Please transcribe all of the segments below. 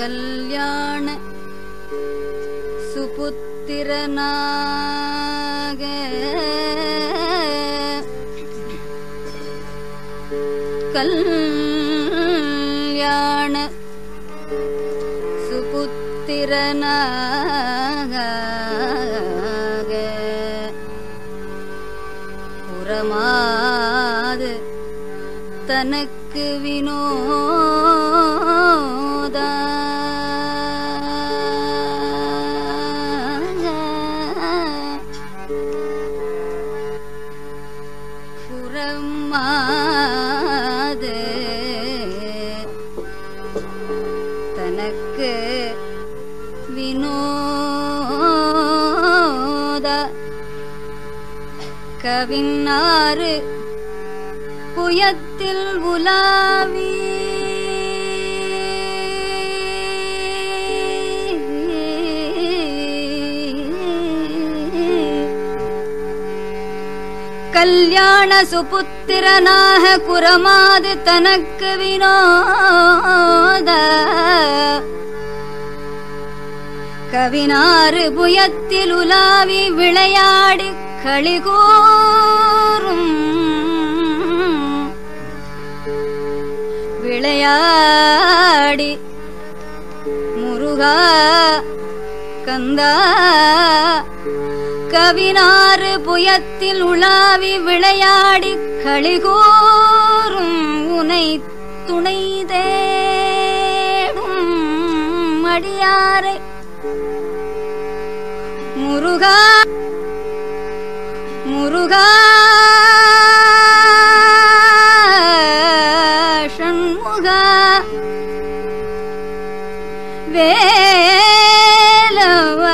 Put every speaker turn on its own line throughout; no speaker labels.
கல்யாண சுபுத்திரனாக கல்யாண சுபுத்திரனாக புறமாது தனக்கு வினோத புறமாது தனக்கு வினோத கவின்னாறு புயத்தில் உலாவி கல்யாண சுபுத்திரனாக குரமாது தனக்கு வினோத கவினாறு புயத்தில் உலாவி விளையாடி களிகூறும் விளையாடி முருகா கந்தா கவினாறு புயத்தில் உலாவி விளையாடி களிகூறும் உனை துணை தேடும் அடியாரை முருகா முருகா ஷண்முகா வேலவ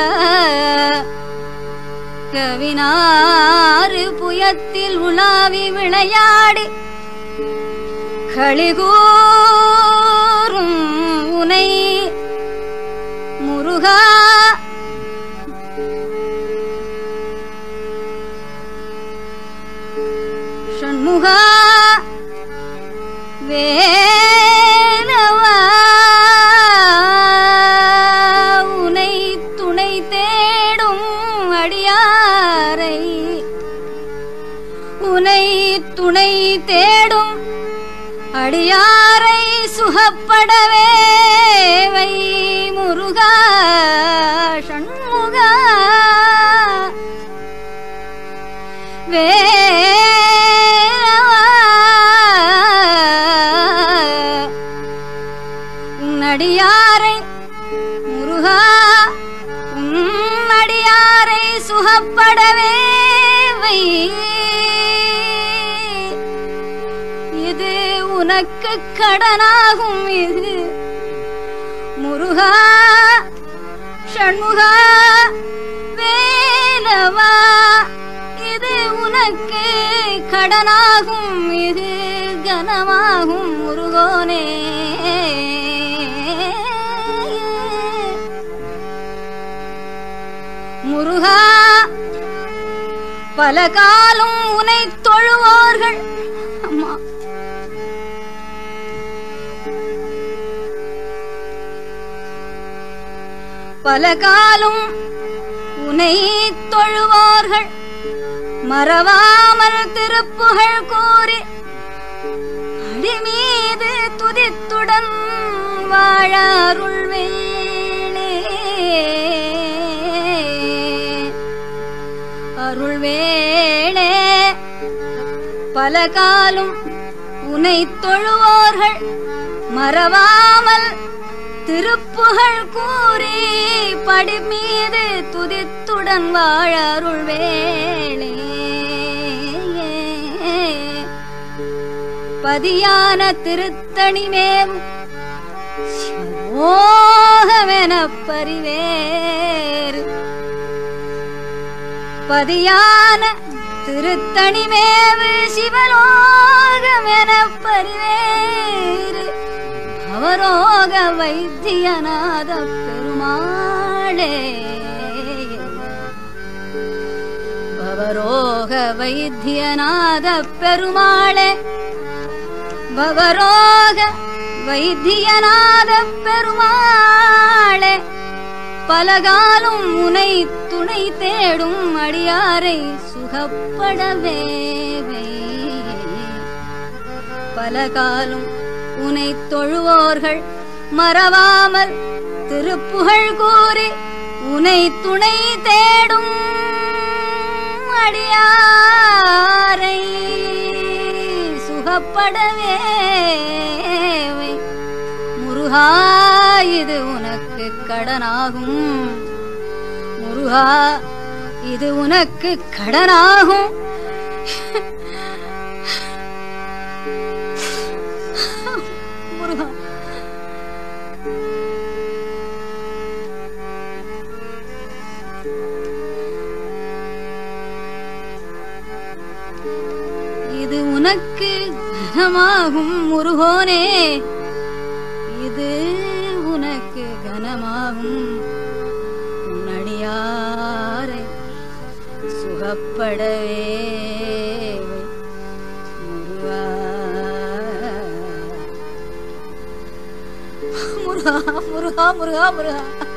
கவினாறு புயத்தில் உலாவி விளையாடி களிகூறும் உனை முருகா ஷண்முகா வேலவா உனை துணை தேடும் அடியாரை உனை துணை தேடும் அடியாரை சுகப்படவே வை முருகா ஷண்முகா வேலவா உன்னடியாரை முருகா உன்னடியாரை சுகப்படவே வை இது உனக்கு கடனாகும் இது முருகா ஷண்முகா வேலவா இது உனக்கு கடனாகும் இது கனமாகும் முருகோனே முருகா பல காலம் உனை தொழுவோர்கள் அம்மா பல காலம் உனை தொழுவோர்கள் மறவாமல் திருப்புகழ் கூறி அடி மீது துதித்துடன் வாழ அருள்வேளே அருள்வேளே பல காலம் உனை தொழுவோர்கள் மறவாமல் திருப்புகழ் கூறி படி மீது துதித்துடன் வாழ அருள்வேளே பதியான திருத்தணிமேவும் சிவமோகமென பரிவேறு பதியான திருத்தணிமேவு சிவலோகமென பரிவேறு அவரோக வைத்தியநாத பெருமாளே பவரோக வைத்தியநாத பெருமாளே பவரோக வைத்தியநாத பெருமாளே பலகாலும் உனை துணை தேடும் அடியாரை சுகப்படவே பலகாலும் உனை தொழுவோர்கள் மறவாமல் திருப்புகழ் கூறி உனை துணை தேடும் அடியாரை சுகப்படவே முருகா இது உனக்கு கடனாகும் முருகா இது உனக்கு கடனாகும் முருகா இது உனக்கு கனமாகும் முருகோனே இது உனக்கு கனமாகும் உன்னடியாரை சுகப்படவே முருகா முருகா முருகா முருகா முருகா